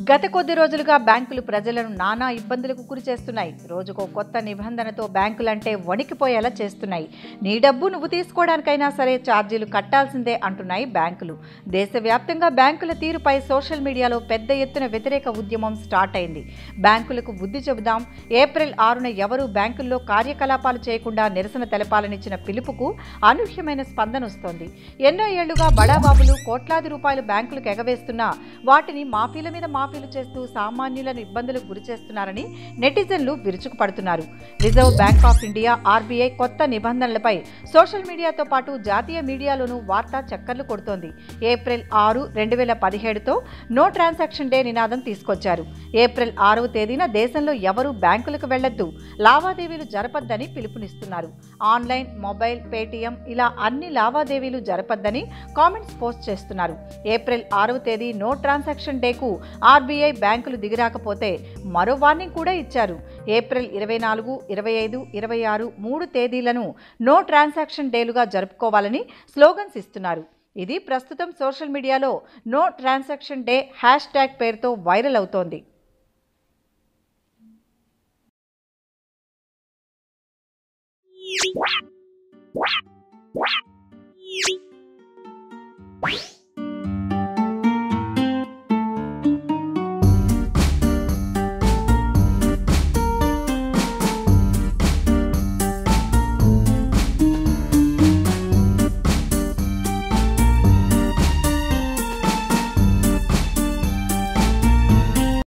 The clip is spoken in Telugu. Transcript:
గత కొద్ది రోజులుగా బ్యాంకులు ప్రజలను నానా ఇబ్బందులకు గురి చేస్తున్నాయి రోజుకో కొత్త నిబంధనతో బ్యాంకులంటే వణికిపోయేలా చేస్తున్నాయి నీ డబ్బు నువ్వు తీసుకోవడానికైనా సరే ఛార్జీలు కట్టాల్సిందే అంటున్నాయి బ్యాంకులు దేశవ్యాప్తంగా బ్యాంకుల తీరుపై సోషల్ మీడియాలో పెద్ద ఎత్తున వ్యతిరేక ఉద్యమం స్టార్ట్ అయింది బ్యాంకులకు బుద్ధి చెబుదాం ఏప్రిల్ ఆరున ఎవరూ బ్యాంకుల్లో కార్యకలాపాలు చేయకుండా నిరసన తెలపాలనిచ్చిన పిలుపుకు అనూహ్యమైన స్పందన వస్తోంది ఎన్నో ఏళ్లుగా బడాబాబులు కోట్లాది రూపాయలు బ్యాంకులకు ఎగవేస్తున్నా వాటిని మాఫీల మీద మాఫీలు చేస్తూ సామాన్యులను ఇబ్బందులకు గురి చేస్తున్నారని నెటిజన్లు విరుచుకుపడుతున్నారు Reserve Bank of India RBI కొత్త నిబంధనలపై సోషల్ మీడియాతో పాటు జాతీయ మీడియాలోనూ వార్త చక్కర్లు కొడుతోంది ఏప్రిల్ ఆరు రెండు వేల పదిహేడుతో నో ట్రాన్సాక్షన్ డే నినాదం తీసుకొచ్చారు ఏప్రిల్ ఆరవ తేదీన దేశంలో ఎవరూ బ్యాంకులకు వెళ్లొద్దు లావాదేవీలు జరపద్దని పిలుపునిస్తున్నారు ఆన్లైన్ మొబైల్ పేటీఎం ఇలా అన్ని లావాదేవీలు జరపద్దని కామెంట్స్ పోస్ట్ చేస్తున్నారు ఏప్రిల్ ఆరవ తేదీ నో ట్రాన్సాక్షన్ డేకు ఆర్బీఐ బ్యాంకులు దిగిరాకపోతే మరో వార్నింగ్ కూడా ఇచ్చారు ఏప్రిల్ ఇరవై నాలుగు ఇరవై ఐదు ఇరవై ఆరు మూడు తేదీలను నో ట్రాన్సాక్షన్ డేలుగా జరుపుకోవాలని స్లోగన్స్ ఇస్తున్నారు ఇది ప్రస్తుతం సోషల్ మీడియాలో no transaction day hash tag పేరుతో వైరల్ అవుతోంది What?